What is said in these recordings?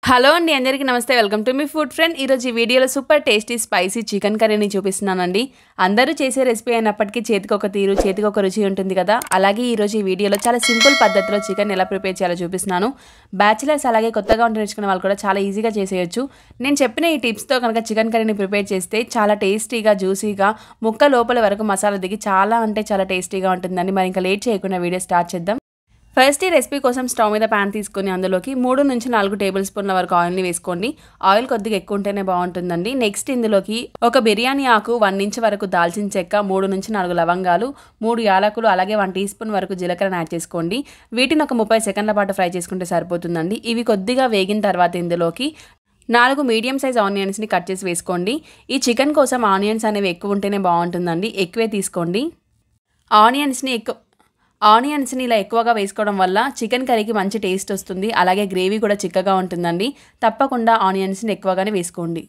hello అండి అందరికీ నమస్తే వెల్కమ్ టు మీ ఫుడ్ ఫ్రెండ్ ఈరోజు ఈ వీడియోలో సూపర్ టేస్టీ స్పైసీ చికెన్ కర్రీని చూపిస్తున్నానండి అందరూ చేసే రెసిపీ అయినప్పటికీ చేతికి ఒక తీరు చేతికి ఒక రుచి ఉంటుంది కదా అలాగే ఈరోజు ఈ వీడియోలో చాలా సింపుల్ పద్ధతిలో చికెన్ ఎలా ప్రిపేర్ చేయాలో చూపిస్తున్నాను బ్యాచిలర్స్ అలాగే కొత్తగా వంట నేర్చుకునే వాళ్ళు కూడా చాలా ఈజీగా చేసేయచ్చు నేను చెప్పిన ఈ టిప్స్తో కనుక చికెన్ కర్రీని ప్రిపేర్ చేస్తే చాలా టేస్టీగా జ్యూసీగా ముక్క లోపల వరకు మసాలా దిగి చాలా అంటే చాలా టేస్టీగా ఉంటుందండి మరి ఇంకా లేట్ చేయకుండా వీడియో స్టార్ట్ చేద్దాం ఫస్ట్ ఈ రెసిపీ కోసం స్టవ్ మీద ప్యాన్ తీసుకొని అందులోకి మూడు నుంచి నాలుగు టేబుల్ స్పూన్ల వరకు ఆయిల్ని వేసుకోండి ఆయిల్ కొద్దిగా ఎక్కువ ఉంటేనే బాగుంటుందండి నెక్స్ట్ ఇందులోకి ఒక బిర్యానీ ఆకు వన్ ఇంచ్ వరకు దాల్చిన చెక్క మూడు నుంచి నాలుగు లవంగాలు మూడు యాలకులు అలాగే వన్ టీ స్పూన్ వరకు జీలకర్రను యాడ్ చేసుకోండి వీటిని ఒక ముప్పై సెకండ్ల పాటు ఫ్రై చేసుకుంటే సరిపోతుందండి ఇవి కొద్దిగా వేగిన తర్వాత ఇందులోకి నాలుగు మీడియం సైజ్ ఆనియన్స్ని కట్ చేసి వేసుకోండి ఈ చికెన్ కోసం ఆనియన్స్ అనేవి ఎక్కువ ఉంటేనే బాగుంటుందండి ఎక్కువే తీసుకోండి ఆనియన్స్ని ఎక్కువ ఆనియన్స్ని ఇలా ఎక్కువగా వేసుకోవడం వల్ల చికెన్ కర్రీకి మంచి టేస్ట్ వస్తుంది అలాగే గ్రేవీ కూడా చిక్కగా ఉంటుందండి తప్పకుండా ఆనియన్స్ని ఎక్కువగానే వేసుకోండి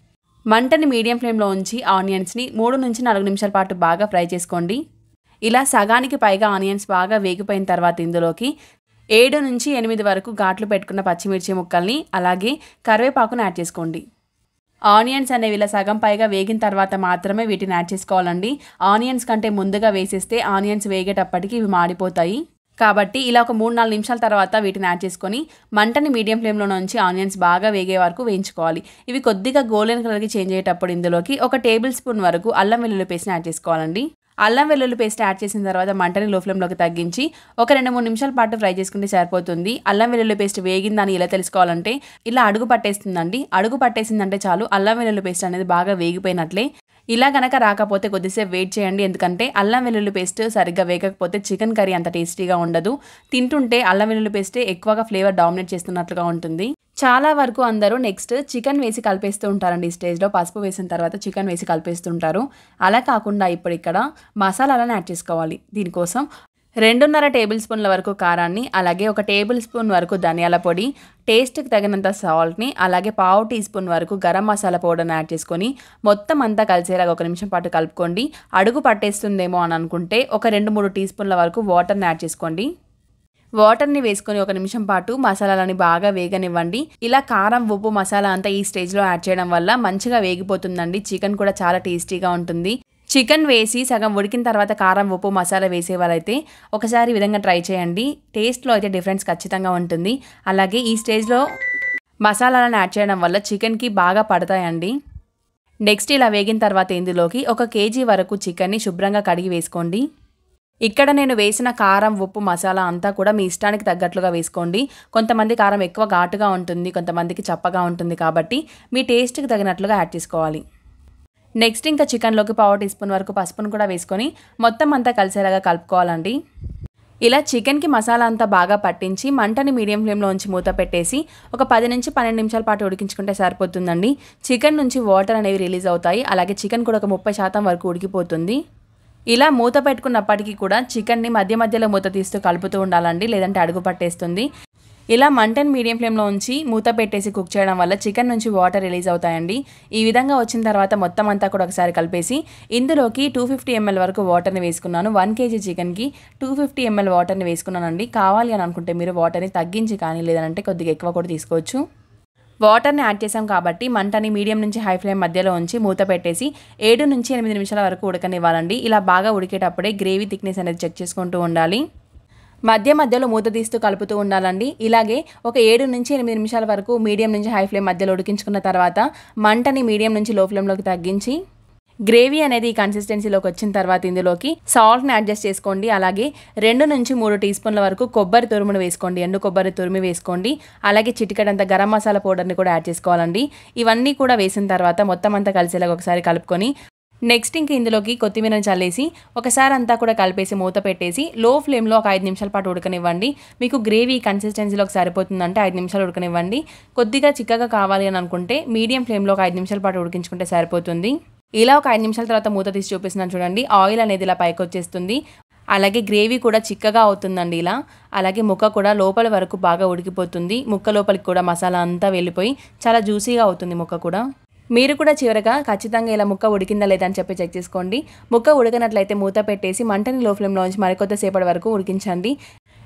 మంటని మీడియం ఫ్లేమ్లో ఉంచి ఆనియన్స్ని మూడు నుంచి నాలుగు నిమిషాల పాటు బాగా ఫ్రై చేసుకోండి ఇలా సగానికి పైగా ఆనియన్స్ బాగా వేగిపోయిన తర్వాత ఇందులోకి ఏడు నుంచి ఎనిమిది వరకు ఘాట్లు పెట్టుకున్న పచ్చిమిర్చి ముక్కల్ని అలాగే కరివేపాకును యాడ్ చేసుకోండి ఆనియన్స్ అనేవి ఇలా సగం పైగా వేగిన తర్వాత మాత్రమే వీటిని యాడ్ చేసుకోవాలండి ఆనియన్స్ కంటే ముందుగా వేసేస్తే ఆనియన్స్ వేగేటప్పటికి ఇవి మాడిపోతాయి కాబట్టి ఇలా ఒక మూడు నాలుగు నిమిషాల తర్వాత వీటిని యాడ్ చేసుకొని మంటని మీడియం ఫ్లేమ్లో నుంచి ఆనియన్స్ బాగా వేగే వరకు వేయించుకోవాలి ఇవి కొద్దిగా గోల్డెన్ కలర్కి చేంజ్ అయ్యేటప్పుడు ఇందులోకి ఒక టేబుల్ స్పూన్ వరకు అల్లం వెల్లుల్లి పేస్ట్ని యాడ్ చేసుకోవాలండి అల్లం వెల్లుల్లి పేస్ట్ యాడ్ చేసిన తర్వాత మంటని లో ఫ్లేమ్లోకి తగ్గించి ఒక రెండు మూడు నిమిషాల పాటు ఫ్రై చేసుకుంటే సరిపోతుంది అల్లం వెల్లుల్లి పేస్ట్ వేగిందని ఇలా తెలుసుకోవాలంటే ఇలా అడుగు పట్టేస్తుందండి అడుగు పట్టేసిందంటే చాలు అల్లం వెల్లుల్లి పేస్ట్ అనేది బాగా వేగిపోయినట్లే ఇలా గనక రాకపోతే కొద్దిసేపు వెయిట్ చేయండి ఎందుకంటే అల్లం వెల్లుల్లి పేస్ట్ సరిగ్గా వేగకపోతే చికెన్ కర్రీ అంత టేస్టీగా ఉండదు తింటుంటే అల్లం వెల్లుల్లి పేస్టే ఎక్కువగా ఫ్లేవర్ డామినేట్ చేస్తున్నట్లుగా ఉంటుంది చాలా వరకు అందరూ నెక్స్ట్ చికెన్ వేసి కలిపేస్తూ ఉంటారండి ఈ స్టేజ్లో పసుపు వేసిన తర్వాత చికెన్ వేసి కలిపేస్తుంటారు అలా కాకుండా ఇప్పుడు ఇక్కడ మసాలాలను యాడ్ చేసుకోవాలి దీనికోసం రెండున్నర టేబుల్ స్పూన్ల వరకు కారాన్ని అలాగే ఒక టేబుల్ స్పూన్ వరకు ధనియాల పొడి టేస్ట్కి తగినంత సాల్ట్ని అలాగే పావు టీ స్పూన్ వరకు గరం మసాలా పౌడర్ని యాడ్ చేసుకొని మొత్తం అంతా కలిసేలాగా ఒక నిమిషం పాటు కలుపుకోండి అడుగు పట్టేస్తుందేమో అని అనుకుంటే ఒక రెండు మూడు టీ స్పూన్ల వరకు వాటర్ని యాడ్ చేసుకోండి వాటర్ని వేసుకొని ఒక నిమిషం పాటు మసాలాలని బాగా వేగనివ్వండి ఇలా కారం ఉప్పు మసాలా అంతా ఈ స్టేజ్లో యాడ్ చేయడం వల్ల మంచిగా వేగిపోతుందండి చికెన్ కూడా చాలా టేస్టీగా ఉంటుంది చికెన్ వేసి సగం ఉడికిన తర్వాత కారం ఉప్పు మసాలా వేసే వాళ్ళైతే ఒకసారి ఈ విధంగా ట్రై చేయండి టేస్ట్లో అయితే డిఫరెన్స్ ఖచ్చితంగా ఉంటుంది అలాగే ఈ స్టేజ్లో మసాలాలను యాడ్ చేయడం వల్ల చికెన్కి బాగా పడతాయండి నెక్స్ట్ ఇలా వేగిన తర్వాత ఇందులోకి ఒక కేజీ వరకు చికెన్ని శుభ్రంగా కడిగి వేసుకోండి ఇక్కడ నేను వేసిన కారం ఉప్పు మసాలా అంతా కూడా మీ ఇష్టానికి తగ్గట్లుగా వేసుకోండి కొంతమంది కారం ఎక్కువ ఘాటుగా ఉంటుంది కొంతమందికి చప్పగా ఉంటుంది కాబట్టి మీ టేస్ట్కి తగినట్లుగా యాడ్ చేసుకోవాలి నెక్స్ట్ ఇంకా చికెన్లోకి పావు టీ స్పూన్ వరకు పసుపును కూడా వేసుకొని మొత్తం అంతా కలిసేలాగా కలుపుకోవాలండి ఇలా చికెన్కి మసాలా అంతా బాగా పట్టించి మంటని మీడియం ఫ్లేమ్లో ఉంచి మూత పెట్టేసి ఒక పది నుంచి పన్నెండు నిమిషాల పాటు ఉడికించుకుంటే సరిపోతుందండి చికెన్ నుంచి వాటర్ అనేవి రిలీజ్ అవుతాయి అలాగే చికెన్ కూడా ఒక ముప్పై శాతం వరకు ఉడికిపోతుంది ఇలా మూత పెట్టుకున్నప్పటికీ కూడా చికెన్ని మధ్య మధ్యలో మూత తీస్తూ కలుపుతూ ఉండాలండి లేదంటే అడుగు పట్టేస్తుంది ఇలా మంటన్ మీడియం ఫ్లేమ్లో ఉంచి మూత పెట్టేసి కుక్ చేయడం వల్ల చికెన్ నుంచి వాటర్ రిలీజ్ అవుతాయండి ఈ విధంగా వచ్చిన తర్వాత మొత్తం అంతా కూడా ఒకసారి కలిపేసి ఇందులోకి టూ ఫిఫ్టీ ఎంఎల్ వరకు వాటర్ని వేసుకున్నాను వన్ కేజీ చికెన్కి టూ ఫిఫ్టీ ఎంఎల్ వాటర్ని వేసుకున్నానండి కావాలి అని అనుకుంటే మీరు వాటర్ని తగ్గించి కానీ లేదంటే కొద్దిగా ఎక్కువ కూడా తీసుకోవచ్చు వాటర్ని యాడ్ చేసాం కాబట్టి మంటని మీడియం నుంచి హై ఫ్లేమ్ మధ్యలో ఉంచి మూత పెట్టేసి ఏడు నుంచి ఎనిమిది నిమిషాల వరకు ఉడకనివ్వాలండి ఇలా బాగా ఉడికేటప్పుడే గ్రేవీ థిక్నెస్ అనేది చెక్ చేసుకుంటూ ఉండాలి మధ్య మధ్యలో మూత తీస్తూ కలుపుతూ ఉండాలండి ఇలాగే ఒక ఏడు నుంచి ఎనిమిది నిమిషాల వరకు మీడియం నుంచి హై ఫ్లేమ్ మధ్యలో ఉడికించుకున్న తర్వాత మంటని మీడియం నుంచి లో ఫ్లేమ్లోకి తగ్గించి గ్రేవీ అనేది ఈ కన్సిస్టెన్సీలోకి వచ్చిన తర్వాత ఇందులోకి సాల్ట్ని అడ్జస్ట్ చేసుకోండి అలాగే రెండు నుంచి మూడు టీ స్పూన్ల వరకు కొబ్బరి తురుమును వేసుకోండి ఎండు కొబ్బరి తురిమి వేసుకోండి అలాగే చిటికడంత గరం మసాలా పౌడర్ని కూడా యాడ్ చేసుకోవాలండి ఇవన్నీ కూడా వేసిన తర్వాత మొత్తం అంతా కలిసేలాగా ఒకసారి కలుపుకొని నెక్స్ట్ ఇంక ఇందులోకి కొత్తిమీరని చల్లేసి ఒకసారి అంతా కూడా కలిపేసి మూత పెట్టేసి లో ఫ్లేమ్లో ఒక ఐదు నిమిషాల పాటు ఉడకనివ్వండి మీకు గ్రేవీ కన్సిస్టెన్సీలోకి సరిపోతుందంటే ఐదు నిమిషాలు ఉడకనివ్వండి కొద్దిగా చిక్కగా కావాలి అని అనుకుంటే మీడియం ఫ్లేమ్లో ఒక ఐదు నిమిషాల పాటు ఉడికించుకుంటే సరిపోతుంది ఇలా ఒక ఐదు నిమిషాల తర్వాత మూత తీసి చూపిస్తున్నాను చూడండి ఆయిల్ అనేది ఇలా పైకి వచ్చేస్తుంది అలాగే గ్రేవీ కూడా చిక్కగా అవుతుందండి ఇలా అలాగే ముక్క కూడా లోపల వరకు బాగా ఉడికిపోతుంది ముక్క లోపలికి కూడా మసాలా అంతా వెళ్ళిపోయి చాలా జ్యూసీగా అవుతుంది ముక్క కూడా మీరు కూడా చివరగా ఖచ్చితంగా ఇలా ముక్క ఉడికిందా లేదా అని చెప్పి చెక్ చేసుకోండి ముక్క ఉడకనట్లయితే మూత పెట్టేసి మంటని లో ఫ్లేమ్లో ఉంచి మరికొద్దిసేపటి వరకు ఉడికించండి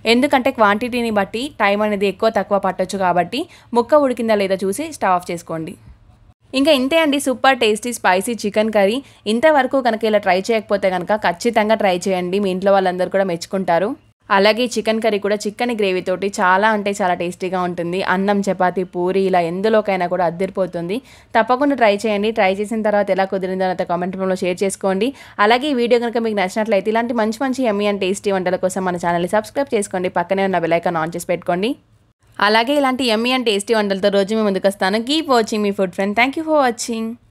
ఎందుకంటే క్వాంటిటీని బట్టి టైం అనేది ఎక్కువ తక్కువ పట్టొచ్చు కాబట్టి ముక్క ఉడికిందా లేదా చూసి స్టవ్ ఆఫ్ చేసుకోండి ఇంకా ఇంతే అండి super tasty spicy chicken curry ఇంతవరకు కనుక ఇలా ట్రై చేయకపోతే కనుక ఖచ్చితంగా ట్రై చేయండి మీ ఇంట్లో వాళ్ళందరూ కూడా మెచ్చుకుంటారు అలాగే చికెన్ కర్రీ కూడా చికెన్ గ్రేవీ తోటి చాలా అంటే చాలా టేస్టీగా ఉంటుంది అన్నం చపాతీ పూరి ఇలా ఎందులోకైనా కూడా అద్దరిపోతుంది తప్పకుండా ట్రై చేయండి ట్రై చేసిన తర్వాత ఎలా కుదిరిందో అయితే కామెంట్ రూమ్లో షేర్ చేసుకోండి అలాగే ఈ వీడియో కనుక మీకు నచ్చినట్లయితే ఇలాంటి మంచి మంచి ఎమ్మీ అండ్ టేస్టీ వంటల కోసం మన ఛానల్ని సబ్స్క్రైబ్ చేసుకోండి పక్కనే ఉన్న బెలైకాన్ ఆన్ చేసి పెట్టుకోండి అలాగే ఇలాంటి ఎమ్మీ అండ్ టేస్టీ వంటలతో రోజు మీ ముందుకు వస్తాను కీప్ వాచింగ్ మీ food friend thank you for watching